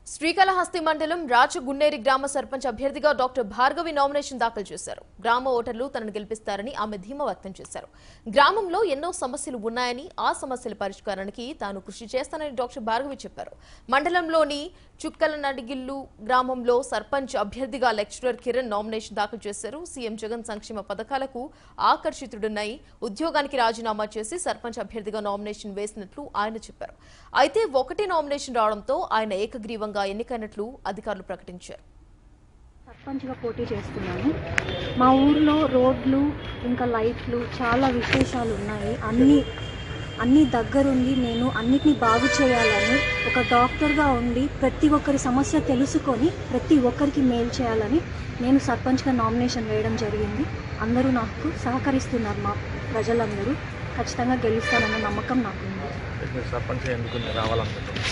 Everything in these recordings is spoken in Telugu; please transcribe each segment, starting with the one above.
శ్రీకాళహస్తి మండలం రాచగున్నేరి గ్రామ సర్పంచ్ అభ్యర్థిగా డాక్టర్ భార్గవి నామినేషన్ దాఖలు చేశారు గ్రామ ఓటర్లు తనను గెలిపిస్తారని ఆమె ధీమా వ్యక్తం చేశారు గ్రామంలో ఎన్నో సమస్యలు ఉన్నాయని ఆ సమస్యల పరిష్కారానికి తాను కృషి చేస్తానని డాక్టర్ భార్గవి చెప్పారు మండలంలోని చుక్కల నడిగిల్లు గ్రామంలో సర్పంచ్ అభ్యర్థిగా లెక్చరర్ కిరణ్ నామినేషన్ దాఖలు చేశారు సీఎం జగన్ సంక్షేమ పథకాలకు ఆకర్షితుడున్నాయి ఉద్యోగానికి రాజీనామా చేసి సర్పంచ్ అభ్యర్థిగా నామినేషన్ వేసినట్లు ఆయన చెప్పారు అయితే ఒకటే నామినేషన్ రావడంతో ఆయన ఏకగ్రీవంగా ఎన్నికైనట్లు అధికారులు ప్రకటించారు సర్పంచ్గా పోటీ చేస్తున్నాను మా ఊర్లో రోడ్లు ఇంకా లైట్లు చాలా విశేషాలు ఉన్నాయి అన్ని అన్ని దగ్గరుండి నేను అన్నిటినీ బాగు చేయాలని ఒక డాక్టర్గా ఉండి ప్రతి ఒక్కరి సమస్య తెలుసుకొని ప్రతి ఒక్కరికి మేలు చేయాలని నేను సర్పంచ్గా నామినేషన్ వేయడం జరిగింది అందరూ నాకు సహకరిస్తున్నారు మా ప్రజలందరూ ఖచ్చితంగా గెలుస్తానన్న నమ్మకం నాకు ఉంది మీరు సర్పంచ్ ఎందుకు రావాలనుకుంటున్నారు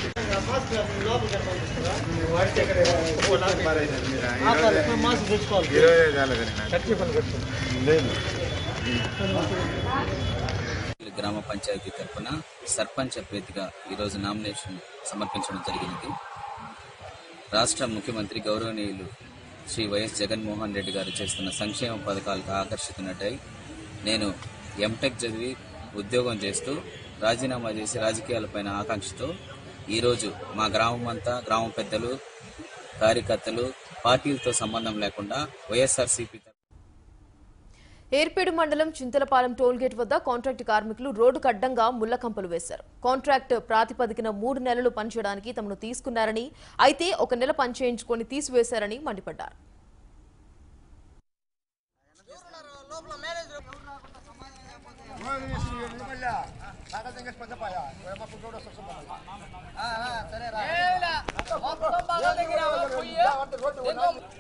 గ్రామ పంచాయతీ తరఫున సర్పంచ్ అభ్యర్థిగా ఈరోజు నామినేషన్ సమర్పించడం జరిగింది రాష్ట్ర ముఖ్యమంత్రి గౌరవనీయులు శ్రీ వైఎస్ జగన్మోహన్ రెడ్డి గారు చేస్తున్న సంక్షేమ పథకాలకు ఆకర్షితున్నట్టయి నేను ఎంటెక్ చదివి ఉద్యోగం చేస్తూ రాజీనామా చేసి రాజకీయాలపైన ఆకాంక్షతో ఈరోజు మా గ్రామం అంతా గ్రామ పెద్దలు కార్యకర్తలు పార్టీలతో సంబంధం లేకుండా వైఎస్ఆర్సీపీ ఏర్పేడు మండలం చింతలపాలెం టోల్గేట్ వద్ద కాంట్రాక్ట్ కార్మికులు రోడ్డుకు అడ్డంగా ముళ్ల కంపలు వేశారు కాంట్రాక్ట్ ప్రాతిపదికన మూడు నెలలు పనిచేయడానికి తమను తీసుకున్నారని అయితే ఒక నెల పనిచేయించుకొని తీసివేశారని మండిపడ్డారు సరే